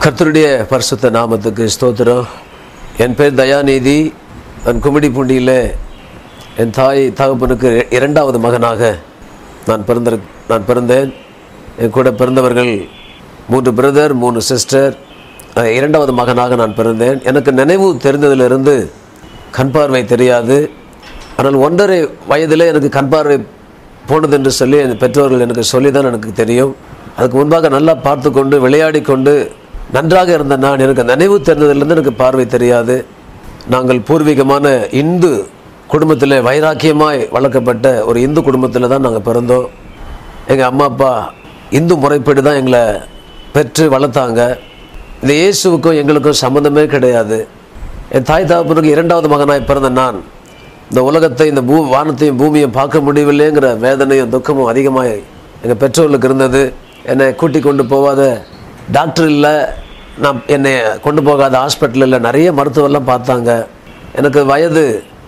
கர்த்தருடைய பரிசுத்த நாமத்துக்கு ஸ்தோத்திரம் என் பேர் தயாநிதி நான் கும்மிடிப்பூண்டியில் என் தாய் தகப்பனுக்கு இரண்டாவது மகனாக நான் பிறந்த நான் பிறந்தேன் என் கூட பிறந்தவர்கள் மூன்று பிரதர் மூணு சிஸ்டர் அஹ், இரண்டாவது மகனாக நான் பிறந்தேன் எனக்கு நினைவு தெரிந்ததிலிருந்து கண் பார்வை தெரியாது ஆனால் ஒன்றரை வயதில் எனக்கு கண் பார்வை போனது என்று சொல்லி என் பெற்றோர்கள் எனக்கு சொல்லி தான் எனக்கு தெரியும் அதுக்கு முன்பாக நல்லா பார்த்து கொண்டு விளையாடி கொண்டு நன்றாக இருந்த நான் எனக்கு நினைவு தெரிந்ததிலிருந்து எனக்கு பார்வை தெரியாது நாங்கள் பூர்வீகமான இந்து குடும்பத்தில் வைராக்கியமாய் வளர்க்கப்பட்ட ஒரு இந்து குடும்பத்தில் தான் நாங்கள் பிறந்தோம் எங்கள் அம்மா அப்பா இந்து முறைப்படி தான் எங்களை பெற்று வளர்த்தாங்க இந்த இயேசுவுக்கும் எங்களுக்கும் சம்மந்தமே கிடையாது என் தாய் தகப்பனுக்கு இரண்டாவது மகனாய் பிறந்த நான் இந்த உலகத்தை இந்த பூ வானத்தையும் பூமியையும் பார்க்க முடியவில்லைங்கிற வேதனையும் துக்கமும் அதிகமாக எங்கள் பெற்றோர்களுக்கு இருந்தது என்னை கூட்டி கொண்டு போகாத டாக்டர் இல்லை நான் என்னை கொண்டு போகாத ஹாஸ்பிட்டல் இல்லை நிறைய மருத்துவரெல்லாம் பார்த்தாங்க எனக்கு வயது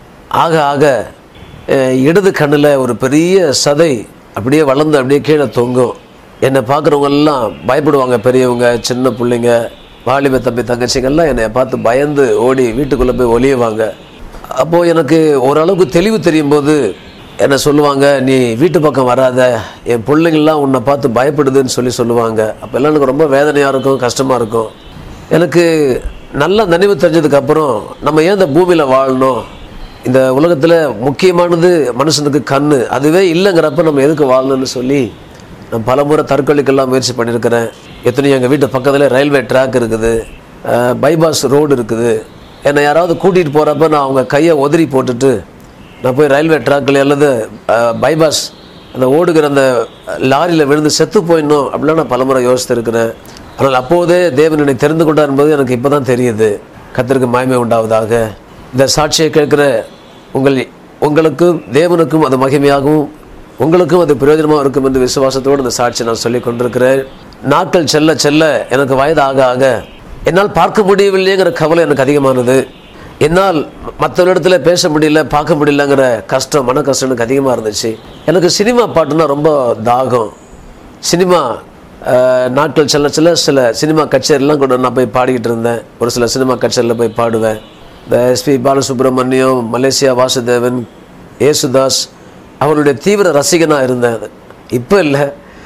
ஆக ஆக அஹ், இடது கண்ணில் ஒரு பெரிய சதை அப்படியே வளர்ந்து அப்படியே கீழே தொங்கும் என்னை பார்க்குறவங்க எல்லாம் பயப்படுவாங்க பெரியவங்க சின்ன பிள்ளைங்க வாலிப தம்பி தங்கச்சிங்கெல்லாம் என்னை பார்த்து பயந்து ஓடி வீட்டுக்குள்ளே போய் ஒளியுவாங்க அப்போது எனக்கு ஓரளவுக்கு தெளிவு தெரியும் போது என்ன சொல்லுவாங்க நீ வீட்டு பக்கம் வராத என் பிள்ளைங்கள்லாம் உன்னை பார்த்து பயப்படுதுன்னு சொல்லி சொல்லுவாங்க அப்போல்லாம் எனக்கு ரொம்ப வேதனையாக இருக்கும் கஷ்டமாக இருக்கும் எனக்கு நல்ல நினைவு தெரிஞ்சதுக்கப்புறம் நம்ம ஏன் இந்த பூமியில் வாழணும் இந்த உலகத்தில் முக்கியமானது மனுஷனுக்கு கண்ணு அதுவே இல்லைங்கிறப்ப நம்ம எதுக்கு வாழணும்னு சொல்லி நான் பலமுறை தற்கொலைக்கெல்லாம் முயற்சி பண்ணியிருக்கிறேன் எத்தனையோ எங்கள் வீட்டு பக்கத்தில் ரயில்வே ட்ராக் இருக்குது அஹ், பைபாஸ் ரோடு இருக்குது என்னை யாராவது கூட்டிகிட்டு போகிறப்ப நான் அவங்க கையை உதறி போட்டுட்டு நான் போய் ரயில்வே ட்ராக்கில் அல்லது அஹ், பைபாஸ் அந்த ஓடுகிற அந்த லாரியில் விழுந்து செத்து போயிடணும் அப்படிலாம் நான் பலமுறை யோசித்திருக்கிறேன் ஆனால் அப்போதே தேவன் என்னை தெரிந்து கொண்டார் என்பது எனக்கு இப்போ தான் தெரியுது கத்தருக்கு மகிமை உண்டாவதாக இந்த சாட்சியை கேட்குற உங்கள் உங்களுக்கும் தேவனுக்கும் அது மகிமையாகவும் உங்களுக்கும் அது பிரயோஜனமாக இருக்கும் என்று விசுவாசத்தோடு இந்த சாட்சி நான் சொல்லி கொண்டிருக்கிறேன் நாட்கள் செல்ல செல்ல எனக்கு வயது ஆக ஆக என்னால் பார்க்க முடியவில்லைங்கிற கவலை எனக்கு அதிகமானது என்னால் மற்றவரிடத்துல பேச முடியல பார்க்க முடியலங்கிற கஷ்டம் மன கஷ்டம் எனக்கு அதிகமாக இருந்துச்சு எனக்கு சினிமா பாட்டுனா ரொம்ப தாகம் சினிமா அஹ், நாட்கள் செல்ல செல்ல சில சினிமா கச்சேரிலாம் கூட நான் போய் பாடிக்கிட்டு இருந்தேன் ஒரு சில சினிமா கச்சேரியில் போய் பாடுவேன் இந்த எஸ்பி பாலசுப்ரமணியம் மலேசியா வாசுதேவன் ஏசுதாஸ் அவருடைய தீவிர ரசிகனாக இருந்தேன் இப்போ இல்லை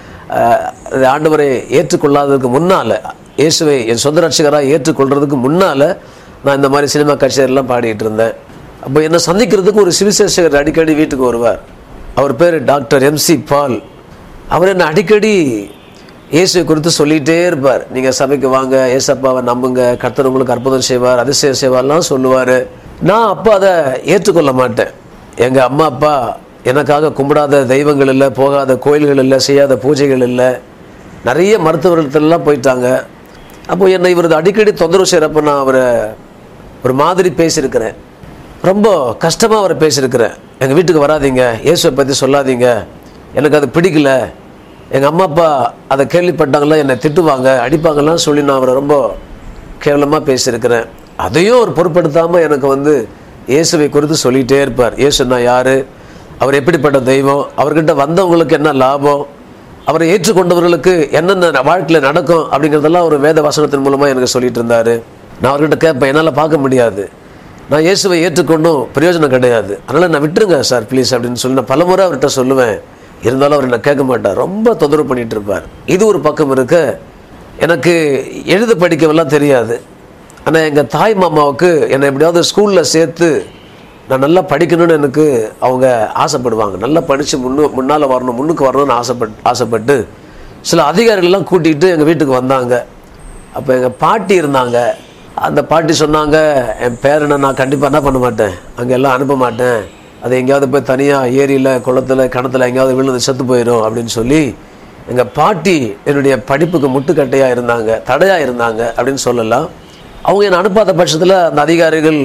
ஆண்டவரை ஏற்றுக்கொள்ளாததுக்கு முன்னால் இயேசுவை என் சொந்த ரட்சகராக ஏற்றுக்கொள்றதுக்கு முன்னால் நான் இந்த மாதிரி சினிமா கச்சேரிலாம் பாடிட்டு இருந்தேன் அப்போ என்னை சந்திக்கிறதுக்கு ஒரு சிவிசேஷகர் அடிக்கடி வீட்டுக்கு வருவார் அவர் பேர் டாக்டர் எம்சி பால் அவர் என்னை அடிக்கடி இயேசுவை குறித்து சொல்லிகிட்டே இருப்பார் நீங்கள் சபைக்கு வாங்க ஏசப்பாவை நம்புங்க கர்த்தர் உங்களுக்கு அற்புதம் செய்வார் அதிசயம் செய்வார்லாம் சொல்லுவார் நான் அப்போ அதை ஏற்றுக்கொள்ள மாட்டேன் எங்கள் அம்மா அப்பா எனக்காக கும்பிடாத தெய்வங்கள் இல்லை போகாத கோயில்கள் இல்லை செய்யாத பூஜைகள் இல்லை நிறைய மருத்துவர்களெல்லாம் போயிட்டாங்க அப்போ என்னை இவரது அடிக்கடி தொந்தரவு செய்கிறப்ப நான் அவரை ஒரு மாதிரி பேசியிருக்கிறேன் ரொம்ப கஷ்டமாக அவரை பேசியிருக்கிறேன் எங்கள் வீட்டுக்கு வராதீங்க இயேசுவை பற்றி சொல்லாதீங்க எனக்கு அது பிடிக்கல எங்கள் அம்மா அப்பா அதை கேள்விப்பட்டாங்களா என்னை திட்டுவாங்க அடிப்பாங்கலாம் சொல்லி நான் அவரை ரொம்ப கேவலமாக பேசியிருக்கிறேன் அதையும் அவர் பொருட்படுத்தாமல் எனக்கு வந்து இயேசுவை குறித்து சொல்லிகிட்டே இருப்பார் இயேசுனா யார் அவர் எப்படிப்பட்ட தெய்வம் அவர்கிட்ட வந்தவங்களுக்கு என்ன லாபம் அவரை ஏற்றுக்கொண்டவர்களுக்கு என்னென்ன வாழ்க்கையில் நடக்கும் அப்படிங்கிறதெல்லாம் ஒரு வேத வசனத்தின் மூலமாக எனக்கு சொல்லிட்டு இருந்தார் நான் அவர்கிட்ட கேட்பேன் என்னால் பார்க்க முடியாது நான் இயேசுவை ஏற்றுக்கொண்டும் பிரயோஜனம் கிடையாது அதனால் நான் விட்டுருங்க சார் ப்ளீஸ் அப்படின்னு சொல்லி நான் பலமுறை அவர்கிட்ட சொல்லுவேன் இருந்தாலும் அவர் என்ன கேட்க மாட்டார் ரொம்ப தொந்தரவு பண்ணிட்டு இருப்பார் இது ஒரு பக்கம் இருக்க எனக்கு எழுத படிக்கவெல்லாம் தெரியாது ஆனால் எங்கள் தாய் மாமாவுக்கு என்னை எப்படியாவது ஸ்கூலில் சேர்த்து நான் நல்லா படிக்கணும்னு எனக்கு அவங்க ஆசைப்படுவாங்க நல்லா படித்து முன்னு முன்னால் வரணும் முன்னுக்கு வரணும்னு ஆசைப்பட் ஆசைப்பட்டு சில அதிகாரிகள்லாம் கூட்டிகிட்டு எங்கள் வீட்டுக்கு வந்தாங்க அப்போ எங்கள் பாட்டி இருந்தாங்க அந்த பாட்டி சொன்னாங்க என் பேரனை நான் கண்டிப்பாக என்ன பண்ண மாட்டேன் அங்கே எல்லாம் அனுப்ப மாட்டேன் அது எங்கேயாவது போய் தனியாக ஏரியில் குளத்துல கிணத்துல எங்கேயாவது விழுந்து செத்து போயிடும் அப்படின்னு சொல்லி எங்கள் பாட்டி என்னுடைய படிப்புக்கு முட்டுக்கட்டையாக இருந்தாங்க தடையாக இருந்தாங்க அப்படின்னு சொல்லலாம் அவங்க என்னை அனுப்பாத பட்சத்தில் அந்த அதிகாரிகள்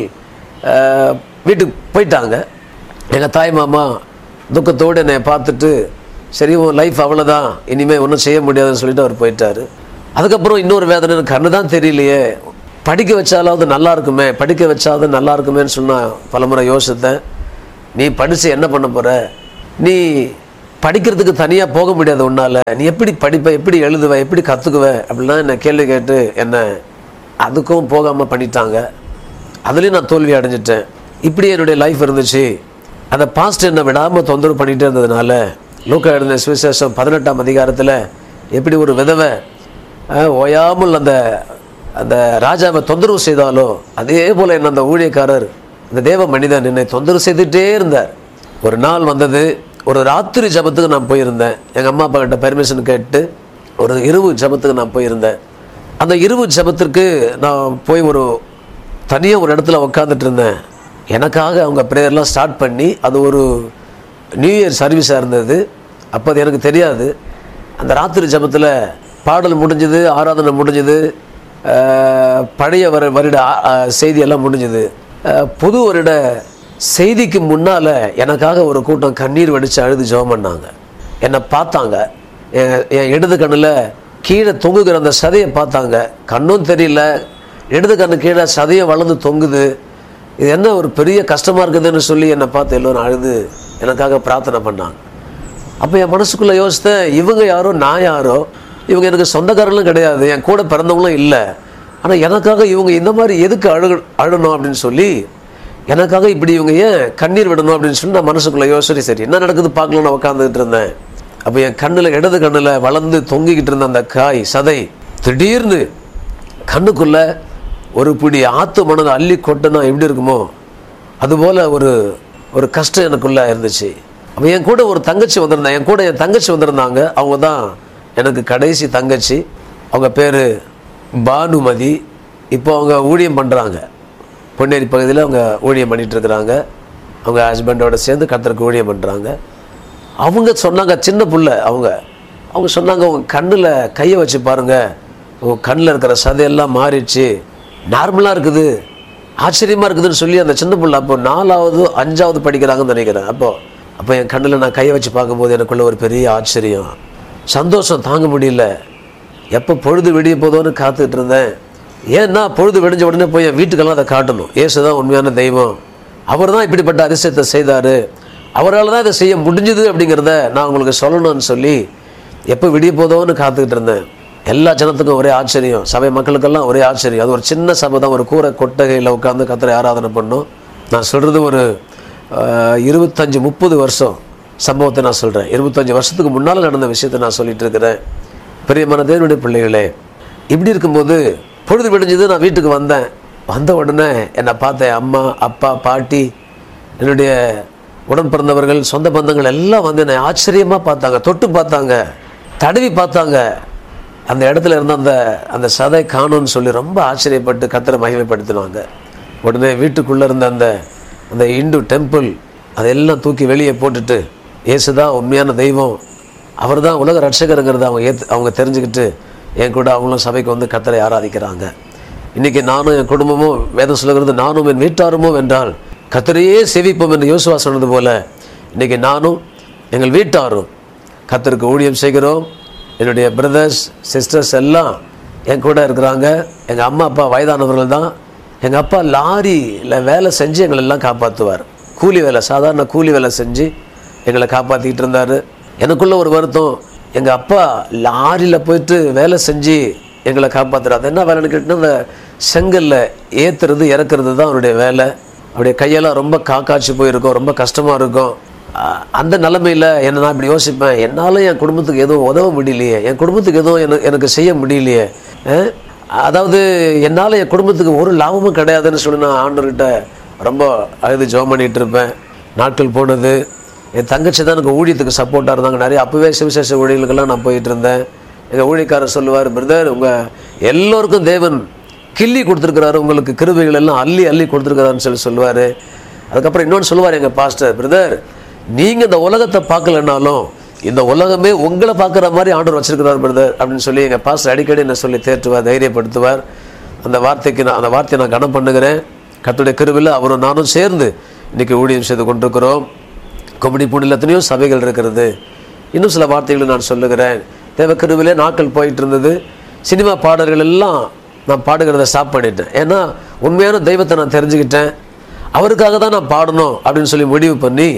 அஹ், வீட்டுக்கு போயிட்டாங்க எங்கள் தாய் மாமா துக்கத்தோடு என்னை பார்த்துட்டு சரி உன் லைஃப் அவ்வளோதான் இனிமேல் ஒன்றும் செய்ய முடியாதுன்னு சொல்லிட்டு அவர் போயிட்டாரு அதுக்கப்புறம் இன்னொரு வேதனை எனக்கு கண்ணு தான் தெரியலையே படிக்க வச்சாலாவது நல்லா இருக்குமே படிக்க வச்சாவது நல்லா இருக்குமேன்னு சொன்னால் பலமுறை யோசித்தேன் நீ படித்து என்ன பண்ண போகிற நீ படிக்கிறதுக்கு தனியாக போக முடியாது உன்னால நீ எப்படி படிப்ப எப்படி எழுதுவ எப்படி கற்றுக்குவ அப்படிலாம் என்ன கேள்வி கேட்டு என்ன அதுக்கும் போகாமல் பண்ணிட்டாங்க அதுலேயும் நான் தோல்வி அடைஞ்சிட்டேன் இப்படி என்னுடைய லைஃப் இருந்துச்சு அந்த பாஸ்ட் என்னை விடாமல் தொந்தரவு பண்ணிகிட்டே இருந்ததுனால லூக்கா எழுதின சுவிசேஷம் பதினெட்டாம் அதிகாரத்தில் எப்படி ஒரு விதவை அஹ், ஓயாமல் அந்த அந்த ராஜாவை தொந்தரவு செய்தாலோ அதே போல் என்ன அந்த ஊழியக்காரர் இந்த தேவ மனிதன் என்னை தொந்தரவு செய்துட்டே இருந்தார் ஒரு நாள் வந்தது ஒரு ராத்திரி ஜபத்துக்கு நான் போயிருந்தேன் எங்கள் அம்மா அப்பா கிட்ட பெர்மிஷன் கேட்டு ஒரு இரவு ஜபத்துக்கு நான் போயிருந்தேன் அந்த இரவு ஜபத்திற்கு நான் போய் ஒரு தனியாக ஒரு இடத்துல உட்காந்துட்டு இருந்தேன் எனக்காக அவங்க ப்ரேயர்லாம் ஸ்டார்ட் பண்ணி அது ஒரு நியூ இயர் சர்வீஸாக இருந்தது அப்போ அது எனக்கு தெரியாது அந்த ராத்திரி ஜபத்தில் பாடல் முடிஞ்சது ஆராதனை முடிஞ்சது அஹ், பழைய வர வருட ஆ- ஆ, செய்தியெல்லாம் முடிஞ்சது அஹ், புது வருட செய்திக்கு முன்னால் எனக்காக ஒரு கூட்டம் கண்ணீர் வடித்து அழுது ஜெபம் பண்ணாங்க என்னை பார்த்தாங்க என் என் இடது கண்ணில் கீழே தொங்குகிற அந்த சதையை பார்த்தாங்க கண்ணும் தெரியல இடது கண்ணு கீழே சதையும் வளர்ந்து தொங்குது இது என்ன ஒரு பெரிய கஷ்டமாக இருக்குதுன்னு சொல்லி என்னை பார்த்து எல்லோரும் அழுது எனக்காக பிரார்த்தனை பண்ணாங்க அப்போ என் மனசுக்குள்ளே யோசித்தேன் இவங்க யாரோ நான் யாரோ இவங்க எனக்கு சொந்தக்காரங்களும் கிடையாது என் கூட பிறந்தவங்களும் இல்லை ஆனால் எனக்காக இவங்க இந்த மாதிரி எதுக்கு அழு அழணும் அப்படின்னு சொல்லி எனக்காக இப்படி இவங்க ஏன் கண்ணீர் விடணும் அப்படின்னு சொல்லி நான் மனசுக்குள்ளே யோசிச்சு சரி என்ன நடக்குது பார்க்கலாம்னு உட்காந்துக்கிட்டு இருந்தேன் அப்போ என் கண்ணில் இடது கண்ணில் வளர்ந்து தொங்கிக்கிட்டு இருந்த அந்த காய் சதை திடீர்னு கண்ணுக்குள்ள ஒரு பிடி ஆத்து மணல் அள்ளி கொட்டினா எப்படி இருக்குமோ அதுபோல் ஒரு ஒரு கஷ்டம் எனக்குள்ள இருந்துச்சு அப்போ என் கூட ஒரு தங்கச்சி வந்திருந்தா என் கூட என் தங்கச்சி வந்திருந்தாங்க அவங்க தான் எனக்கு கடைசி தங்கச்சி அவங்க பேர் பானுமதி இப்போ அவங்க ஊழியம் பண்ணுறாங்க பொன்னேரி பகுதியில் அவங்க ஊழியம் பண்ணிட்டு இருக்கிறாங்க அவங்க ஹஸ்பண்டோட சேர்ந்து கத்தருக்கு ஊழியம் பண்ணுறாங்க அவங்க சொன்னாங்க சின்ன புள்ள அவங்க அவங்க சொன்னாங்க உங்கள் கண்ணில் கையை வச்சு பாருங்க உங்கள் கண்ணில் இருக்கிற சதையெல்லாம் மாறிடுச்சு நார்மலாக இருக்குது ஆச்சரியமாக இருக்குதுன்னு சொல்லி அந்த சின்ன புள்ள அப்போ நாலாவது அஞ்சாவது படிக்கிறாங்கன்னு நினைக்கிறேன் அப்போ அப்போ என் கண்ணில் நான் கையை வச்சு பார்க்கும்போது எனக்குள்ள ஒரு பெரிய ஆச்சரியம் சந்தோஷம் தாங்க முடியல எப்போ பொழுது விடிய போதோன்னு காத்துக்கிட்டு இருந்தேன் ஏன்னா பொழுது விடிஞ்ச உடனே போய் என் வீட்டுக்கெல்லாம் அதை காட்டணும் இயேசு தான் உண்மையான தெய்வம் அவர் தான் இப்படிப்பட்ட அதிசயத்தை செய்தார் அவரால் தான் இதை செய்ய முடிஞ்சுது அப்படிங்கிறத நான் உங்களுக்கு சொல்லணும்னு சொல்லி எப்போ விடிய போதோன்னு காத்துக்கிட்டு இருந்தேன் எல்லா ஜனத்துக்கும் ஒரே ஆச்சரியம் சபை மக்களுக்கெல்லாம் ஒரே ஆச்சரியம் அது ஒரு சின்ன சபை தான் ஒரு கூரை கொட்டகையில் உட்காந்து கத்தரை ஆராதனை பண்ணோம் நான் சொல்கிறது ஒரு ஆஹ், இருபத்தஞ்சு முப்பது வருஷம் சம்பவத்தை நான் சொல்கிறேன் இருபத்தஞ்சு வருஷத்துக்கு முன்னால் நடந்த விஷயத்தை நான் சொல்லிட்டு இருக்கிறேன் பிரியமான தேவனுடைய பிள்ளைகளே இப்படி இருக்கும்போது பொழுது விடிஞ்சது நான் வீட்டுக்கு வந்தேன் வந்த உடனே என்னை பார்த்தேன் அம்மா அப்பா பாட்டி என்னுடைய உடன் பிறந்தவர்கள் சொந்த பந்தங்கள் எல்லாம் வந்து என்னை ஆச்சரியமாக பார்த்தாங்க தொட்டு பார்த்தாங்க தடவி பார்த்தாங்க அந்த இடத்துல இருந்த அந்த அந்த சதை காணும்னு சொல்லி ரொம்ப ஆச்சரியப்பட்டு கத்தரை மகிமைப்படுத்தினாங்க உடனே வீட்டுக்குள்ளே இருந்த அந்த அந்த இந்து டெம்பிள் அதெல்லாம் தூக்கி வெளியே போட்டுட்டு இயேசுதான் உண்மையான தெய்வம் அவர் தான் உலக ரட்சகருங்கிறத அவங்க ஏத்து அவங்க தெரிஞ்சுக்கிட்டு என் கூட அவங்களும் சபைக்கு வந்து கத்தரை ஆராதிக்கிறாங்க இன்னைக்கு நானும் என் குடும்பமும் வேதம் சொல்லுகிறது நானும் என் வீட்டாருமோ வென்றால் கத்தரையே சேவிப்போம் என்று யோசுவா சொன்னது போல இன்னைக்கு நானும் எங்கள் வீட்டாரும் கத்தருக்கு ஊழியம் செய்கிறோம் என்னுடைய பிரதர்ஸ் சிஸ்டர்ஸ் எல்லாம் என் கூட இருக்கிறாங்க எங்கள் அம்மா அப்பா வயதானவர்கள் தான் எங்கள் அப்பா லாரியில் வேலை செஞ்சு எங்களை எல்லாம் காப்பாற்றுவார் கூலி வேலை சாதாரண கூலி வேலை செஞ்சு எங்களை காப்பாற்றிக்கிட்டு இருந்தார் எனக்குள்ள ஒரு வருத்தம் எங்கள் அப்பா லாரியில் போயிட்டு வேலை செஞ்சு எங்களை காப்பாற்றுறாரு அது என்ன வேலைன்னு கேட்டிங்கன்னா அந்த செங்கல்ல ஏற்றுறது இறக்குறது தான் அவருடைய வேலை அவருடைய கையெல்லாம் ரொம்ப காக்காச்சு போயிருக்கும் ரொம்ப கஷ்டமாக இருக்கும் அ- அந்த நிலமையில் என்ன நான் இப்படி யோசிப்பேன் என்னால் என் குடும்பத்துக்கு எதுவும் உதவ முடியலையே என் குடும்பத்துக்கு எதுவும் எனக்கு எனக்கு செய்ய முடியலையே அஹ்? அதாவது என்னால் என் குடும்பத்துக்கு ஒரு லாபமும் கிடையாதுன்னு சொல்லி நான் ஆண்டவர்கிட்ட ரொம்ப அழுது ஜெபம் பண்ணிகிட்டு இருப்பேன் நாட்கள் போனது என் தங்கச்சி தான் எனக்கு ஊழியத்துக்கு சப்போர்ட்டாக இருந்தாங்க நிறைய அப்போவே சிவசேஷ ஊழியர்களுக்கெல்லாம் நான் போயிட்டு இருந்தேன் எங்கள் ஊழியக்காரர் சொல்லுவார் பிரதர் உங்கள் எல்லோருக்கும் தேவன் கிள்ளி கொடுத்துருக்கிறாரு உங்களுக்கு கிருபைகள் எல்லாம் அள்ளி அள்ளி கொடுத்துருக்கிறாருன்னு சொல்லி சொல்லுவார் அதுக்கப்புறம் இன்னொன்று சொல்லுவார் எங்கள் பாஸ்டர் பிரதர் நீங்கள் இந்த உலகத்தை பார்க்கலனாலும் இந்த உலகமே உங்களை பார்க்குற மாதிரி ஆண்டவர் வச்சிருக்கிறார் பிரதர் அப்படின்னு சொல்லி எங்கள் பாஸ்டர் அடிக்கடி என்ன சொல்லி தேற்றுவார் தைரியப்படுத்துவார் அந்த வார்த்தைக்கு நான் அந்த வார்த்தையை நான் கனம் பண்ணுகிறேன் கர்த்தருடைய கிருவில் அவரும் நானும் சேர்ந்து இன்னைக்கு ஊழியம் செய்து கொண்டிருக்கிறோம் கொம்படி பூண்டில் எத்தனையோ சபைகள் இருக்கிறது இன்னும் சில வார்த்தைகளை நான் சொல்லுகிறேன் தேவக்கருவிலே நாட்கள் போயிட்டு இருந்தது சினிமா பாடல்கள் எல்லாம் நான் பாடுகிறத ஸ்டாப் பண்ணிட்டேன் ஏன்னா உண்மையான தெய்வத்தை நான் தெரிஞ்சுக்கிட்டேன் அவருக்காக தான் நான் பாடணும் அப்படின்னு சொல்லி முடிவு பண்ணி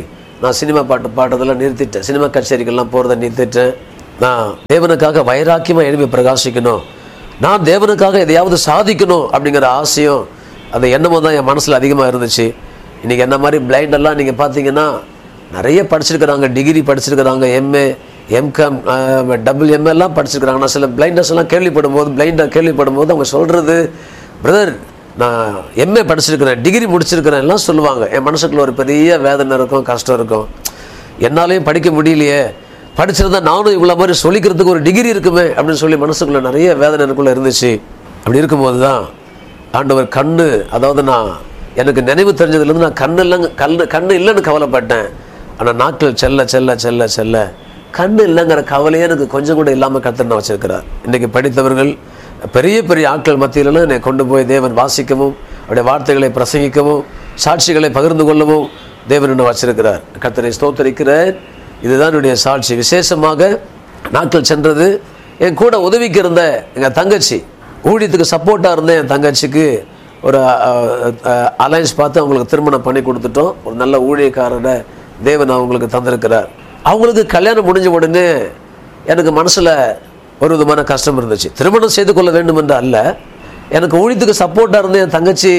நான் சினிமா பாட்டு பாடுறதெல்லாம் நிறுத்திட்டேன் சினிமா கச்சேரிக்கெல்லாம் போகிறத நிறுத்திட்டேன் நான் தேவனுக்காக வைராக்கியமாக எழுப்பி பிரகாசிக்கணும் நான் தேவனுக்காக எதையாவது சாதிக்கணும் அப்படிங்கிற ஆசையும் அந்த எண்ணமும் தான் என் மனசில் அதிகமாக இருந்துச்சு இன்றைக்கி என்ன மாதிரி பிளைண்டெல்லாம் நீங்கள் பார்த்தீங்கன்னா நிறைய படிச்சிருக்கிறாங்க டிகிரி படிச்சிருக்கிறாங்க எம்ஏ எம்காம் டபுள் எம்ஏலாம் படிச்சிருக்கிறாங்க நான் சில பிளைண்டர்ஸ் எல்லாம் கேள்விப்படும் போது பிளைண்டாக கேள்விப்படும் போது அவங்க சொல்கிறது பிரதர் நான் எம்ஏ படிச்சிருக்கிறேன் டிகிரி முடிச்சிருக்கிறேன் எல்லாம் சொல்லுவாங்க என் மனசுக்குள்ள ஒரு பெரிய வேதனை இருக்கும் கஷ்டம் இருக்கும் என்னாலையும் படிக்க முடியலையே படிச்சிருந்தா நானும் இவ்வளோ மாதிரி சொல்லிக்கிறதுக்கு ஒரு டிகிரி இருக்குமே அப்படின்னு சொல்லி மனசுக்குள்ள நிறைய வேதனை எனக்குள்ள இருந்துச்சு அப்படி இருக்கும்போது தான் ஆண்டவர் கண்ணு அதாவது நான் எனக்கு நினைவு தெரிஞ்சதுலேருந்து நான் கண்ணு இல்லைங்க கண்ணு கண்ணு இல்லைன்னு கவலைப்பட்டேன் ஆனால் நாட்கள் செல்ல செல்ல செல்ல செல்ல கண்ணு இல்லைங்கிற கவலையே எனக்கு கொஞ்சம் கூட இல்லாமல் கத்தனை வச்சிருக்கிறார் இன்றைக்கி படித்தவர்கள் பெரிய பெரிய ஆட்கள் மத்தியிலலாம் என்னை கொண்டு போய் தேவன் வாசிக்கவும் அவருடைய வார்த்தைகளை பிரசங்கிக்கவும் சாட்சிகளை பகிர்ந்து கொள்ளவும் தேவன் என்ன வச்சிருக்கிறார் கத்தனை ஸ்தோத்தரிக்கிறேன் இதுதான் என்னுடைய சாட்சி விசேஷமாக நாட்கள் சென்றது என் கூட உதவிக்கு இருந்த எங்கள் தங்கச்சி ஊழியத்துக்கு சப்போர்ட்டாக இருந்த என் தங்கச்சிக்கு ஒரு அலைன்ஸ் பார்த்து அவங்களுக்கு திருமணம் பண்ணி கொடுத்துட்டோம் ஒரு நல்ல ஊழியக்காரரை தேவன் அவங்களுக்கு தந்திருக்கிறார் அவங்களுக்கு கல்யாணம் முடிஞ்ச உடனே எனக்கு மனசில் ஒரு விதமான கஷ்டம் இருந்துச்சு திருமணம் செய்து கொள்ள வேண்டும் என்று அல்ல எனக்கு ஊழியத்துக்கு சப்போர்ட்டாக இருந்த என் தங்கச்சி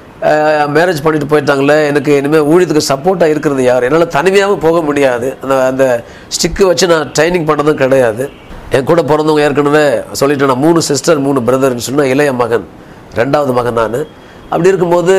மேரேஜ் பண்ணிட்டு போயிட்டாங்களே எனக்கு இனிமேல் ஊழியத்துக்கு சப்போர்ட்டாக இருக்கிறது யார் என்னால் தனிமையாகவும் போக முடியாது அந்த அந்த ஸ்டிக்கு வச்சு நான் ட்ரைனிங் பண்ணதும் கிடையாது என் கூட பிறந்தவங்க ஏற்கனவே சொல்லிட்டு நான் மூணு சிஸ்டர் மூணு பிரதர்னு சொன்னால் இளைய மகன் ரெண்டாவது மகன் நான் அப்படி இருக்கும்போது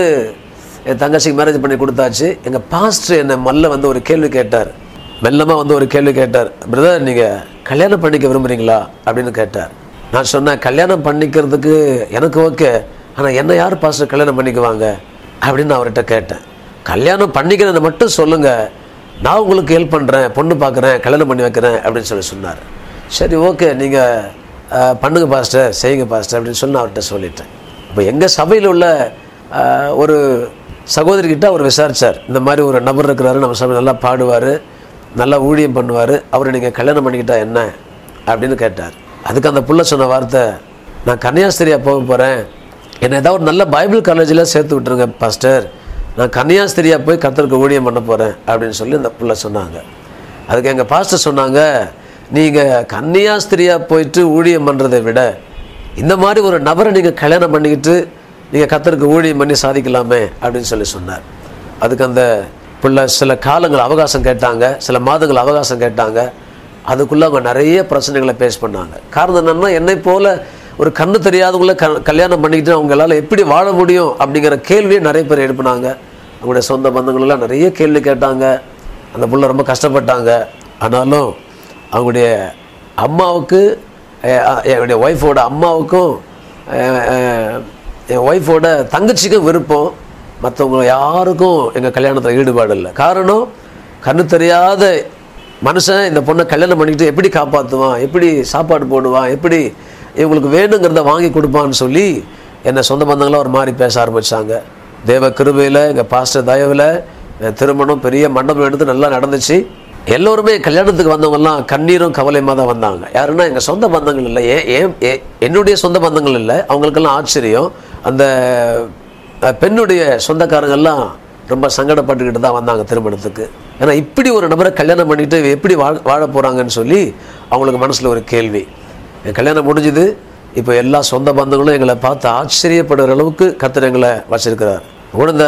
என் தங்கச்சிக்கு மேரேஜ் பண்ணி கொடுத்தாச்சு எங்கள் பாஸ்டர் என்னை மல்ல வந்து ஒரு கேள்வி கேட்டார் மெல்லமாக வந்து ஒரு கேள்வி கேட்டார் பிரதர் நீங்கள் கல்யாணம் பண்ணிக்க விரும்புகிறீங்களா அப்படின்னு கேட்டார் நான் சொன்னேன் கல்யாணம் பண்ணிக்கிறதுக்கு எனக்கு ஓகே ஆனால் என்ன யார் பாஸ்டர் கல்யாணம் பண்ணிக்குவாங்க அப்படின்னு நான் அவர்கிட்ட கேட்டேன் கல்யாணம் பண்ணிக்கிறத மட்டும் சொல்லுங்கள் நான் உங்களுக்கு ஹெல்ப் பண்ணுறேன் பொண்ணு பார்க்குறேன் கல்யாணம் பண்ணி வைக்கிறேன் அப்படின்னு சொல்லி சொன்னார் சரி ஓகே நீங்கள் பண்ணுங்க பாஸ்டர் செய்யுங்க பாஸ்டர் அப்படின்னு சொல்லி நான் அவர்கிட்ட சொல்லிட்டேன் இப்போ எங்கள் சபையில் உள்ள ஆஹ், ஒரு சகோதரிக்கிட்ட அவர் விசாரிச்சார் இந்த மாதிரி ஒரு நபர் இருக்கிறாரு நம்ம சபை நல்லா பாடுவார் நல்லா ஊழியம் பண்ணுவார் அவரை நீங்கள் கல்யாணம் பண்ணிக்கிட்டா என்ன அப்படின்னு கேட்டார் அதுக்கு அந்த புள்ள சொன்ன வார்த்தை நான் கன்னியாஸ்திரியாக போக போகிறேன் என்னை ஏதாவது ஒரு நல்ல பைபிள் காலேஜில் சேர்த்து விட்டுருங்க பாஸ்டர் நான் கன்னியாஸ்திரியாக போய் கத்தருக்கு ஊழியம் பண்ண போகிறேன் அப்படின்னு சொல்லி அந்த புள்ள சொன்னாங்க அதுக்கு எங்கள் பாஸ்டர் சொன்னாங்க நீங்கள் கன்னியாஸ்திரியாக போயிட்டு ஊழியம் பண்ணுறதை விட இந்த மாதிரி ஒரு நபரை நீங்கள் கல்யாணம் பண்ணிக்கிட்டு நீங்கள் கத்தருக்கு ஊழியம் பண்ணி சாதிக்கலாமே அப்படின்னு சொல்லி சொன்னார் அதுக்கு அந்த பிள்ளை சில காலங்கள் அவகாசம் கேட்டாங்க சில மாதங்கள் அவகாசம் கேட்டாங்க அதுக்குள்ளே அவங்க நிறைய பிரச்சனைகளை பேஸ் பண்ணாங்க காரணம் என்னன்னா என்னை போல ஒரு கண்ணு தெரியாதவங்கள க கல்யாணம் பண்ணிக்கிட்டு அவங்களால எப்படி வாழ முடியும் அப்படிங்கிற கேள்வியை நிறைய பேர் எழுப்பினாங்க அவங்களுடைய சொந்த பந்தங்கள் எல்லாம் நிறைய கேள்வி கேட்டாங்க அந்த புள்ள ரொம்ப கஷ்டப்பட்டாங்க ஆனாலும் அவங்களுடைய அம்மாவுக்கு அஹ், அஹ், என்னுடைய ஒய்ஃபோட அம்மாவுக்கும் அஹ், அஹ், என் ஒய்ஃபோட தங்கச்சிக்கும் விருப்பம் மற்றவங்க யாருக்கும் எங்கள் கல்யாணத்தில் ஈடுபாடு இல்லை காரணம் கண்ணு தெரியாத மனுஷன் இந்த பொண்ணை கல்யாணம் பண்ணிக்கிட்டு எப்படி காப்பாற்றுவான் எப்படி சாப்பாடு போடுவான் எப்படி இவங்களுக்கு வேணுங்கிறத வாங்கி கொடுப்பான்னு சொல்லி என்னை சொந்த பந்தங்களாக ஒரு மாதிரி பேச ஆரம்பித்தாங்க தேவ கிருபையில் எங்கள் பாஸ்டர் தயவில் என் திருமணம் பெரிய மண்டபம் எடுத்து நல்லா நடந்துச்சு எல்லோருமே கல்யாணத்துக்கு வந்தவங்கெல்லாம் கண்ணீரும் கவலையுமா தான் வந்தாங்க யாருன்னா எங்கள் சொந்த பந்தங்கள் இல்லை ஏன் ஏன் ஏ- என்னுடைய சொந்த பந்தங்கள் இல்லை அவங்களுக்கெல்லாம் ஆச்சரியம் அந்த அஹ், பெண்ணுடைய சொந்தக்காரங்கெல்லாம் ரொம்ப சங்கடப்பட்டுக்கிட்டு தான் வந்தாங்க திருமணத்துக்கு ஏன்னா இப்படி ஒரு நபரை கல்யாணம் பண்ணிட்டு இவ எப்படி வாழ வாழ போகிறாங்கன்னு சொல்லி அவங்களுக்கு மனசில் ஒரு கேள்வி என் கல்யாணம் முடிஞ்சுது இப்போ எல்லா சொந்த பந்தங்களும் எங்களை பார்த்து ஆச்சரியப்படுற அளவுக்கு கத்தர் எங்களை வச்சிருக்கிறார் கூட இந்த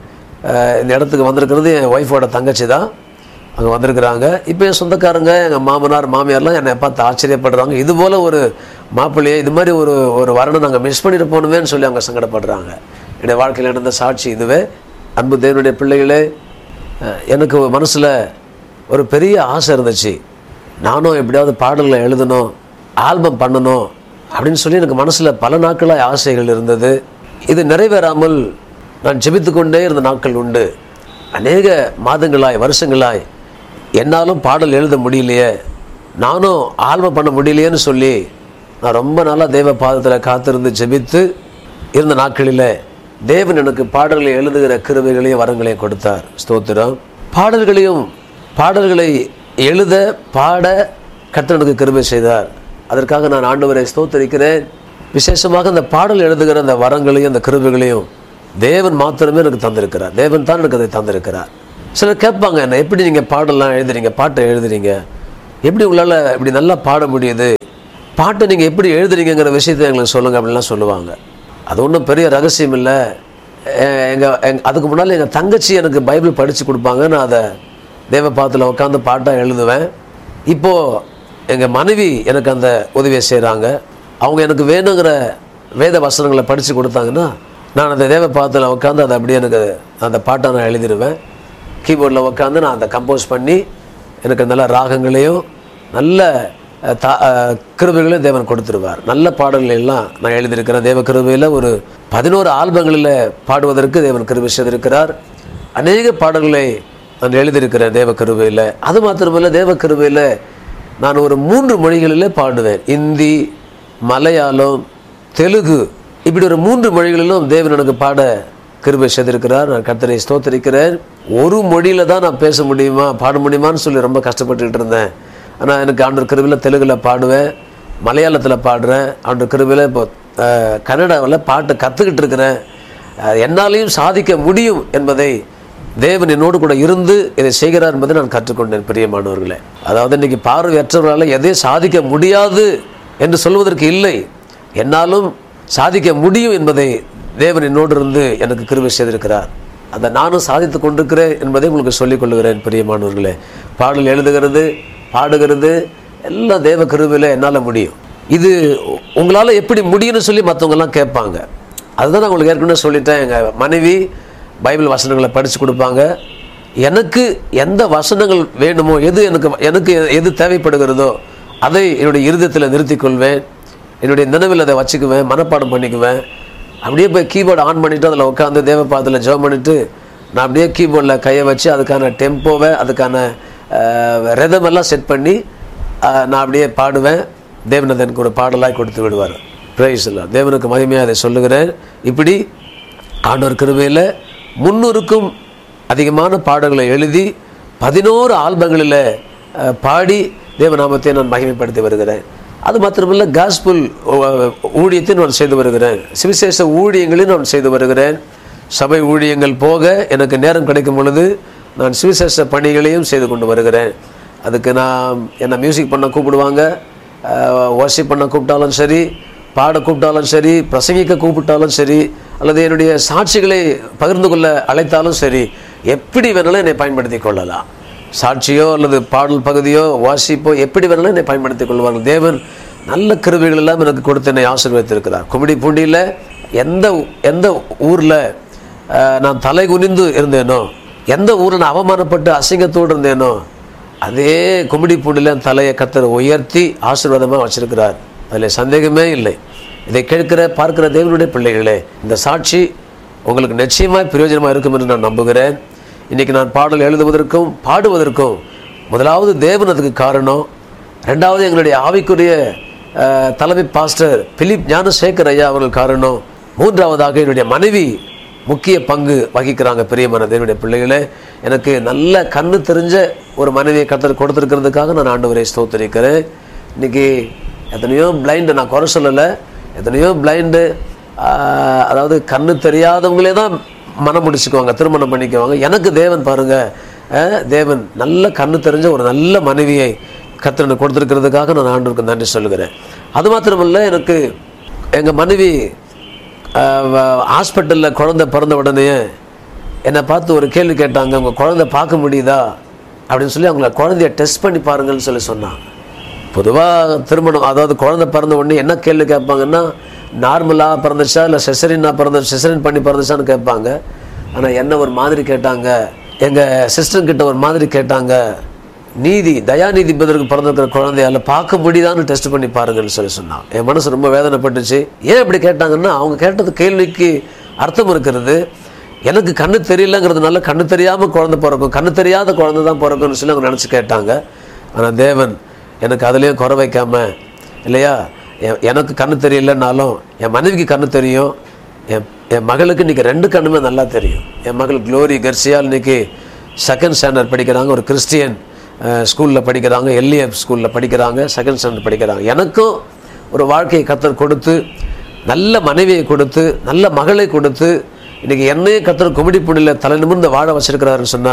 அஹ், இந்த இடத்துக்கு வந்திருக்கிறது என் ஒய்ஃபோட தங்கச்சி தான் அங்கே வந்திருக்கிறாங்க இப்போ என் சொந்தக்காரங்க எங்கள் மாமனார் மாமியார்லாம் என்னை பார்த்து ஆச்சரியப்படுறாங்க இது போல் ஒரு மாப்பிள்ளையே இது மாதிரி ஒரு ஒரு வரணும் நாங்கள் மிஸ் பண்ணிட்டு போகணுமேன்னு சொல்லி அவங்க சங்கடப்படுறாங்க என்னுடைய வாழ்க்கையில் நடந்த சாட்சி இதுவே அன்பு தேவனுடைய பிள்ளைகளே அஹ், எனக்கு மனசில் ஒரு பெரிய ஆசை இருந்துச்சு நானும் எப்படியாவது பாடல்களை எழுதணும் ஆல்பம் பண்ணணும் அப்படின்னு சொல்லி எனக்கு மனசில் பல நாட்களாக ஆசைகள் இருந்தது இது நிறைவேறாமல் நான் ஜெபித்து கொண்டே இருந்த நாட்கள் உண்டு அநேக மாதங்களாய் வருஷங்களாய் என்னாலும் பாடல் எழுத முடியலையே நானும் ஆல்பம் பண்ண முடியலையேன்னு சொல்லி நான் ரொம்ப நாளாக தேவ பாதத்தில் காத்திருந்து ஜெபித்து இருந்த நாட்களில் தேவன் எனக்கு பாடல்களை எழுதுகிற கிருபைகளையும் வரங்களையும் கொடுத்தார் ஸ்தோத்திரம் பாடல்களையும் பாடல்களை எழுத பாட கர்த்தர் எனக்கு கிருபை செய்தார் அதற்காக நான் ஆண்டவரை ஸ்தோத்தரிக்கிறேன் விசேஷமாக அந்த பாடல் எழுதுகிற அந்த வரங்களையும் அந்த கிருபைகளையும் தேவன் மாத்திரமே எனக்கு தந்திருக்கிறார் தேவன் தான் எனக்கு அதை தந்திருக்கிறார் சிலர் கேட்பாங்க என்ன எப்படி நீங்கள் பாடலாம் எழுதுறீங்க பாட்டை எழுதுறீங்க எப்படி உங்களால் இப்படி நல்லா பாட முடியுது பாட்டை நீங்கள் எப்படி எழுதுறீங்கங்கிற விஷயத்தை எங்களுக்கு சொல்லுங்கள் அப்படின்லாம் சொல்லுவாங்க அது ஒன்றும் பெரிய ரகசியம் இல்லை எங்கள் எங் அதுக்கு முன்னால் எங்கள் தங்கச்சி எனக்கு பைபிள் படித்து கொடுப்பாங்க நான் அதை தேவ பாத்தில் உட்காந்து பாட்டாக எழுதுவேன் இப்போது எங்கள் மனைவி எனக்கு அந்த உதவியை செய்கிறாங்க அவங்க எனக்கு வேணுங்கிற வேத வசனங்களை படித்து கொடுத்தாங்கன்னா நான் அந்த தேவ பாத்தில் உட்காந்து அதை அப்படியே எனக்கு அந்த பாட்டை நான் எழுதிடுவேன் கீபோர்டில் உட்காந்து நான் அதை கம்போஸ் பண்ணி எனக்கு நல்ல ராகங்களையும் நல்ல அஹ், தா அஹ், கிருபைகளையும் தேவன் கொடுத்துருவார் நல்ல பாடல்கள் எல்லாம் நான் எழுதியிருக்கிறேன் தேவ கிருபையில் ஒரு பதினோரு ஆல்பங்களில் பாடுவதற்கு தேவன் கிருபை செய்திருக்கிறார் அநேக பாடல்களை நான் எழுதியிருக்கிறேன் தேவ கிருபையில் அது மாத்திரமல்ல தேவ கிருபையில் நான் ஒரு மூன்று மொழிகளிலே பாடுவேன் இந்தி மலையாளம் தெலுங்கு இப்படி ஒரு மூன்று மொழிகளிலும் தேவன் எனக்கு பாட கிருபை செய்திருக்கிறார் நான் கர்த்தரை ஸ்தோத்திரிக்கிறேன் ஒரு மொழியில தான் நான் பேச முடியுமா பாட முடியுமான்னு சொல்லி ரொம்ப கஷ்டப்பட்டுக்கிட்டு இருந்தேன் ஆனால் எனக்கு ஆண்டர் கிருபையில் தெலுங்குல பாடுவேன் மலையாளத்தில் பாடுறேன் ஆண்டர் கிருபையில் இப்போ அஹ், கன்னடாவில் பாட்டு கற்றுக்கிட்டு இருக்கிறேன் அஹ், என்னாலையும் சாதிக்க முடியும் என்பதை தேவன் என்னோடு கூட இருந்து இதை செய்கிறார் என்பதை நான் கற்றுக்கொண்டேன் பிரியமானவர்களே அதாவது இன்னைக்கு பார்வையற்றவர்களால் எதையும் சாதிக்க முடியாது என்று சொல்வதற்கு இல்லை என்னாலும் சாதிக்க முடியும் என்பதை தேவன் என்னோடு இருந்து எனக்கு கிருபை செய்திருக்கிறார் அதை நானும் சாதித்து கொண்டிருக்கிறேன் என்பதை உங்களுக்கு சொல்லிக் கொள்ளுகிறேன் பிரியமானவர்களே பாடல் எழுதுகிறது பாடுகிறது எல்லாம் தேவ கிருபையில் என்னால் முடியும் இது உங்களால் எப்படி முடியும்னு சொல்லி மற்றவங்கெல்லாம் கேட்பாங்க அதுதான் நான் உங்களுக்கு ஏற்கனவே சொல்லிட்டேன் எங்கள் மனைவி பைபிள் வசனங்களை படித்து கொடுப்பாங்க எனக்கு எந்த வசனங்கள் வேணுமோ எது எனக்கு எனக்கு எது தேவைப்படுகிறதோ அதை என்னுடைய இருதயத்தில் நிறுத்திக் கொள்வேன் என்னுடைய நினைவில் அதை வச்சுக்குவேன் மனப்பாடம் பண்ணிக்குவேன் அப்படியே போய் கீபோர்டு ஆன் பண்ணிவிட்டு அதில் உட்காந்து தேவபாதத்தில் ஜெபம் பண்ணிவிட்டு நான் அப்படியே கீபோர்டில் கையை வச்சு அதுக்கான டெம்போவை அதுக்கான ரெதம் எல்லாம் செட் பண்ணி அஹ், நான் அப்படியே பாடுவேன் தேவன் அதை எனக்கு ஒரு பாடலாய் கொடுத்து விடுவார் பிரைஸ் இல்லை தேவனுக்கு மகிமையாக அதை சொல்லுகிறேன் இப்படி ஆண்டவர் கிருபையில் முன்னூறுக்கும் அதிகமான பாடல்களை எழுதி பதினோரு ஆல்பங்களில் அஹ், பாடி தேவநாமத்தை நான் மகிமைப்படுத்தி வருகிறேன் அது மாத்திரமல்ல காஸ்புல் ஊழியத்தை நான் செய்து வருகிறேன் சுவிசேஷ ஊழியங்களையும் நான் செய்து வருகிறேன் சபை ஊழியங்கள் போக எனக்கு நேரம் கிடைக்கும் பொழுது நான் சுவிசேஷ பணிகளையும் செய்து கொண்டு வருகிறேன் அதுக்கு நான் என்னை மியூசிக் பண்ண கூப்பிடுவாங்க ஒர்ஷிப் பண்ண கூப்பிட்டாலும் சரி பாட கூப்பிட்டாலும் சரி பிரசங்கிக்க கூப்பிட்டாலும் சரி அல்லது என்னுடைய சாட்சிகளை பகிர்ந்து கொள்ள அழைத்தாலும் சரி எப்படி வேணாலும் என்னை பயன்படுத்தி கொள்ளலாம் சாட்சியோ அல்லது பாடல் பகுதியோ வாசிப்போ எப்படி வேணாலும் என்னை பயன்படுத்திக் கொள்வார்கள் தேவன் நல்ல கிருபைகள் எல்லாம் எனக்கு கொடுத்து என்னை ஆசீர்வதித்திருக்கிறார் கும்மிடி பூண்டியில் எந்த எந்த ஊரில் நான் தலை குனிந்து இருந்தேனோ எந்த ஊரில் நான் அவமானப்பட்டு அசிங்கத்தோடு இருந்தேனோ அதே கும்மிடி பூண்டில் என் தலையை கத்தர் உயர்த்தி ஆசீர்வாதமாக வச்சிருக்கிறார் அதில் சந்தேகமே இல்லை இதை கேட்கிற பார்க்கிற தேவனுடைய பிள்ளைகளே இந்த சாட்சி உங்களுக்கு நிச்சயமாய் பிரயோஜனமாக இருக்கும் என்று நான் நம்புகிறேன் இன்னைக்கு நான் பாடல் எழுதுவதற்கும் பாடுவதற்கும் முதலாவது தேவன் அதுக்கு காரணம் ரெண்டாவது எங்களுடைய ஆவிக்குரிய அஹ், தலைமை பாஸ்டர் பிலிப் ஞானசேகர் ஐயா அவர்கள் காரணம் மூன்றாவதாக என்னுடைய மனைவி முக்கிய பங்கு வகிக்கிறாங்க பெரியமான தேவனுடைய பிள்ளைகளே எனக்கு நல்ல கண்ணு தெரிஞ்ச ஒரு மனைவியை கத்தர் கொடுத்துருக்கிறதுக்காக நான் ஆண்டவரை ஸ்தோத்தரிக்கிறேன் இன்னைக்கு எத்தனையோ பிளைண்டு நான் குறை சொல்லலை எத்தனையோ பிளைண்டு அதாவது கண்ணு தெரியாதவங்களே தான் மனம் முடிச்சுக்குவாங்க திருமணம் பண்ணிக்குவாங்க எனக்கு தேவன் பாருங்க அஹ், தேவன் நல்ல கண்ணு தெரிஞ்ச ஒரு நல்ல மனைவியை கத்திரனை கொடுத்துருக்கிறதுக்காக நான் ஆண்டவருக்கு நன்றி சொல்லுகிறேன் அது மாத்திரமல்ல எனக்கு எங்கள் மனைவி ஹாஸ்பிட்டலில் குழந்தை பிறந்த உடனே என்னை பார்த்து ஒரு கேள்வி கேட்டாங்க உங்கள் குழந்தை பார்க்க முடியுதா அப்படின்னு சொல்லி அவங்கள குழந்தைய டெஸ்ட் பண்ணி பாருங்கன்னு சொல்லி சொன்னாங்க பொதுவாக திருமணம் அதாவது குழந்தை பிறந்த உடனே என்ன கேள்வி கேட்பாங்கன்னா நார்மலாக பிறந்துச்சா இல்லை செசரினா பிறந்த செசரின் பண்ணி பிறந்துச்சான்னு கேட்பாங்க ஆனால் என்ன ஒரு மாதிரி கேட்டாங்க எங்கள் சிஸ்டர் கிட்ட ஒரு மாதிரி கேட்டாங்க நீதி தயாநீதி பதிலுக்கு பிறந்திருக்கிற குழந்தையால பார்க்க முடியுதான்னு டெஸ்ட் பண்ணி பாருங்கன்னு சொல்லி சொன்னான் என் மனசு ரொம்ப வேதனைப்பட்டுச்சு ஏன் இப்படி கேட்டாங்கன்னா அவங்க கேட்டது கேள்விக்கு அர்த்தம் இருக்கிறது எனக்கு கண்ணு தெரியலங்கிறதுனால கண்ணு தெரியாமல் குழந்தை பிறக்கும் கண்ணு தெரியாத குழந்தை தான் பிறக்கும்னு சொல்லி அவங்க நினச்சி கேட்டாங்க ஆனால் தேவன் எனக்கு அதுலேயும் குறை வைக்காம இல்லையா எ- எனக்கு கண்ணு தெரியலனாலும் என் மனைவிக்கு கண்ணு தெரியும் என் என் மகளுக்கு இன்றைக்கி ரெண்டு கண்ணுமே நல்லா தெரியும் என் மகள் க்ளோரி கர்சியால் இன்னைக்கு செகண்ட் ஸ்டாண்டர்ட் படிக்கிறாங்க ஒரு கிறிஸ்டியன் ஸ்கூலில் படிக்கிறாங்க எல்இஎஃப் ஸ்கூலில் படிக்கிறாங்க செகண்ட் ஸ்டாண்டர்ட் படிக்கிறாங்க எனக்கும் ஒரு வாழ்க்கையை கத்தர் கொடுத்து நல்ல மனைவியை கொடுத்து நல்ல மகளை கொடுத்து இன்றைக்கி என்னையே கத்தர் குமிடி புண்ணில் தலை நிமிர்ந்து வாழ வச்சிருக்கிறாருன்னு சொன்னால்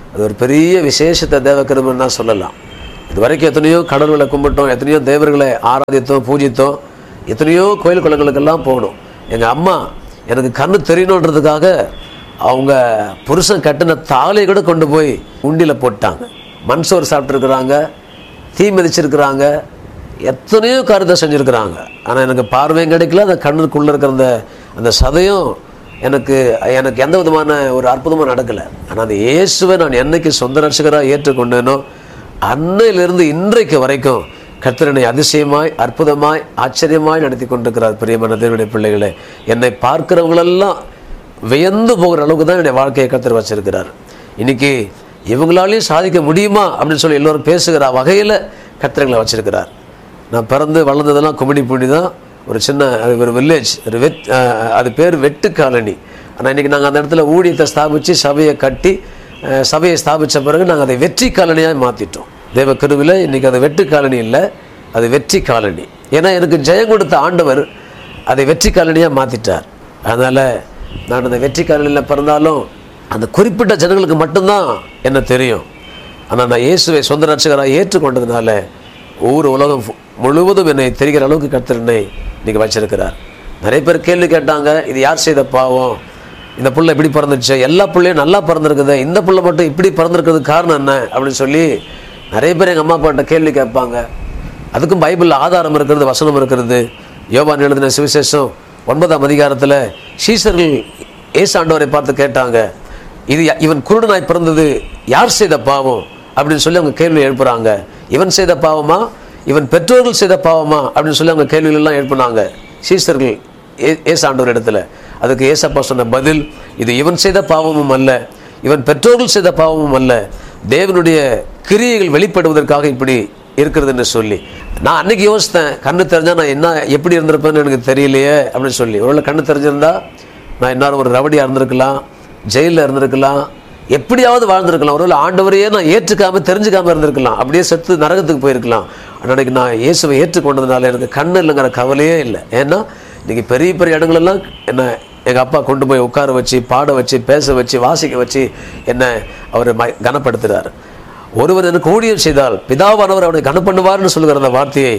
அது ஒரு பெரிய விசேஷத்தை தேவக்கிருமன் தான் சொல்லலாம் இது வரைக்கும் எத்தனையோ கடவுளை கும்பிட்டோம் எத்தனையோ தேவர்களை ஆராதித்தோம் பூஜித்தோம் எத்தனையோ கோயில் குளங்களுக்கெல்லாம் போகணும் எங்கள் அம்மா எனக்கு கண்ணு தெரியணுன்றதுக்காக அவங்க புருஷன் கட்டின தாலியை கூட கொண்டு போய் உண்டியில் போட்டாங்க மண் சோறு சாப்பிட்ருக்குறாங்க தீ மிதிச்சிருக்கிறாங்க எத்தனையோ காரியத்தை செஞ்சுருக்கிறாங்க ஆனால் எனக்கு பார்வையும் கிடைக்கல அந்த கண்ணுக்குள்ளே இருக்கிற அந்த அந்த சதையும் எனக்கு எனக்கு எந்த விதமான ஒரு அற்புதமும் நடக்கலை ஆனால் அந்த இயேசுவை நான் என்னைக்கு சொந்த ரட்சகராக ஏற்றுக்கொண்டேனோ அன்னையிலிருந்து இன்றைக்கு வரைக்கும் கர்த்தரனை அதிசயமாய் அற்புதமாய் ஆச்சரியமாய் நடத்தி கொண்டிருக்கிறார் பிரியமான தேவனுடைய பிள்ளைகளே என்னை பார்க்கிறவங்களெல்லாம் வியந்து போகிற அளவுக்கு தான் என்னுடைய வாழ்க்கையை கர்த்தர் வச்சிருக்கிறார் இன்னைக்கு இவங்களாலையும் சாதிக்க முடியுமா அப்படின்னு சொல்லி எல்லோரும் பேசுகிற வகையில் கர்த்தர்களை வச்சிருக்கிறார் நான் பிறந்து வளர்ந்ததெல்லாம் கும்மிடிப்பூண்டி தான் ஒரு சின்ன அது ஒரு வில்லேஜ் ஒரு வெட் அஹ், அது பேர் வெட்டு காலனி ஆனால் இன்றைக்கி நாங்கள் அந்த இடத்துல ஊழியத்தை ஸ்தாபித்து சபையை கட்டி அஹ், சபையை ஸ்தாபித்த பிறகு நாங்கள் அதை வெற்றி காலனியாக மாற்றிட்டோம் தேவ கருவில் இன்றைக்கி அது வெட்டு காலனி இல்லை அது வெற்றி காலனி ஏன்னா எனக்கு ஜெயம் கொடுத்த ஆண்டவர் அதை வெற்றி காலனியாக மாற்றிட்டார் அதனால் நான் அந்த வெற்றி காலனியில் பிறந்தாலும் அந்த குறிப்பிட்ட ஜனங்களுக்கு மட்டும்தான் என்ன தெரியும் ஆனால் நான் இயேசுவை சொந்த ரட்சகராக ஏற்றுக்கொண்டதுனால ஊர் உலகம் ஃபு- முழுவதும் என்னை தெரிகிற அளவுக்கு கர்த்தர் என்னை இன்னைக்கு வச்சிருக்கிறார் நிறைய பேர் கேள்வி கேட்டாங்க இது யார் செய்த பாவம் இந்த புள்ள இப்படி பிறந்துச்சு எல்லா பிள்ளையும் நல்லா பிறந்திருக்குது இந்த புள்ள மட்டும் இப்படி பிறந்திருக்கிறதுக்கு காரணம் என்ன அப்படின்னு சொல்லி நிறைய பேர் எங்கள் அம்மா அப்பாட்ட கேள்வி கேட்பாங்க அதுக்கும் பைபிளில் ஆதாரம் இருக்கிறது வசனம் இருக்கிறது யோவான் எழுதின சுவிசேஷம் ஒன்பதாம் அதிகாரத்தில் சீசர்கள் ஏசாண்டவரை பார்த்து கேட்டாங்க இது யா- இவன் குருடனாய் பிறந்தது யார் செய்த பாவம் அப்படின்னு சொல்லி அவங்க கேள்வி எழுப்புறாங்க இவன் செய்த பாவமா இவன் பெற்றோர்கள் செய்த பாவமா அப்படின்னு சொல்லி அவங்க கேள்விகள் எல்லாம் எழுப்புனாங்க சீசர்கள் ஏ- ஏசாண்டவர் இடத்துல அதுக்கு ஏசப்பா சொன்ன பதில் இது இவன் செய்த பாவமும் அல்ல இவன் பெற்றோர்கள் செய்த பாவமும் அல்ல தேவனுடைய கிரியைகள் வெளிப்படுவதற்காக இப்படி இருக்கிறதுன்னு சொல்லி நான் அன்னைக்கு யோசித்தேன் கண்ணு தெரிஞ்சா நான் என்ன எப்படி இருந்திருப்பேன்னு எனக்கு தெரியலையே அப்படின்னு சொல்லி ஒருவேளை கண்ணு தெரிஞ்சிருந்தா நான் இன்னொரு ஒரு ரவடியாக இருந்திருக்கலாம் ஜெயிலில் இருந்திருக்கலாம் எப்படியாவது வாழ்ந்திருக்கலாம் ஒருவேளை ஆண்டவரையே நான் ஏற்றுக்காம தெரிஞ்சுக்காம இருந்திருக்கலாம் அப்படியே செத்து நரகத்துக்கு போயிருக்கலாம் அன்னைக்கு நான் இயேசுவை ஏற்றுக்கொண்டதுனால எனக்கு கண்ணு இல்லைங்கிற கவலையே இல்லை ஏன்னா இன்னைக்கு பெரிய பெரிய இடங்களெல்லாம் என்ன எங்கள் அப்பா கொண்டு போய் உட்கார வச்சு பாட வச்சு பேச வச்சு வாசிக்க வச்சு என்னை அவர் ம கனப்படுத்துகிறார் ஒருவர் எனக்கு ஊழியம் செய்தால் பிதாவானவர் அவனை கனப்பண்ணுவார்னு சொல்லுகிற அந்த வார்த்தையை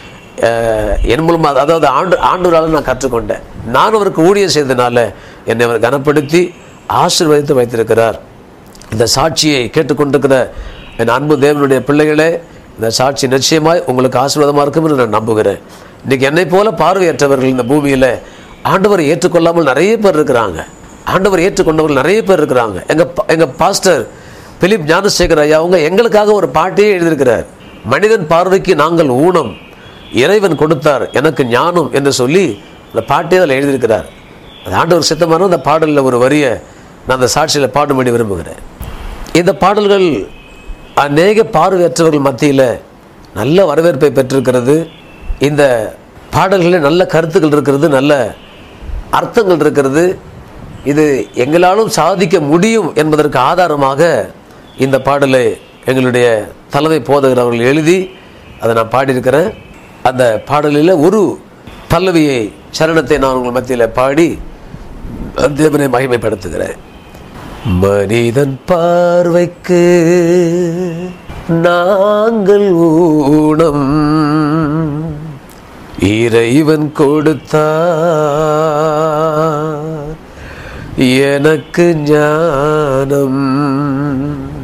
அஹ், என் மூலமா அதாவது ஆண்டு ஆண்டவரால் நான் கற்றுக்கொண்டேன் நான் அவருக்கு ஊழியம் செய்தனால என்னை அவர் கனப்படுத்தி ஆசீர்வதித்து வைத்திருக்கிறார் இந்த சாட்சியை கேட்டுக்கொண்டிருக்கிற என் அன்பு தேவனுடைய பிள்ளைகளே இந்த சாட்சி நிச்சயமாய் உங்களுக்கு ஆசீர்வாதமாக இருக்கும் என்று நான் நம்புகிறேன் இன்னைக்கு என்னை போல பார்வையற்றவர்கள் இந்த பூமியில் ஆண்டவரை ஏற்றுக்கொள்ளாமல் நிறைய பேர் இருக்கிறாங்க ஆண்டவர் ஏற்றுக்கொண்டவர்கள் நிறைய பேர் இருக்கிறாங்க எங்கள் பா- எங்கள் பாஸ்டர் பிலிப் ஞானசேகர் ஐயா அவங்க எங்களுக்காக ஒரு பாட்டையே எழுதியிருக்கிறார் மனிதன் பார்வைக்கு நாங்கள் ஊனம் இறைவன் கொடுத்தார் எனக்கு ஞானம் என்று சொல்லி அந்த பாட்டே அதில் எழுதியிருக்கிறார் அது ஆண்டவர் சித்தமான அந்த பாடலில் ஒரு வரியை நான் அந்த சாட்சியில் பாடும்படி விரும்புகிறேன் இந்த பாடல்கள் அநேக பார்வையற்றவர்கள் மத்தியில் நல்ல வரவேற்பை பெற்றிருக்கிறது இந்த பாடல்களில் நல்ல கருத்துக்கள் இருக்கிறது நல்ல அர்த்தங்கள் இருக்கிறது இது எங்களாலும் சாதிக்க முடியும் என்பதற்கு ஆதாரமாக இந்த பாடலை எங்களுடைய தலைமை போதகர் அவர்கள் எழுதி அதை நான் பாடியிருக்கிறேன் அந்த பாடலில் ஒரு பல்லவியை சரணத்தை நான் உங்கள் மத்தியில் பாடி தேவனை மகிமைப்படுத்துகிறேன் மனிதன் பார்வைக்கு நாங்கள் ஊனம் இறைவன் கொடுத்தார் எனக்கு ஞானம்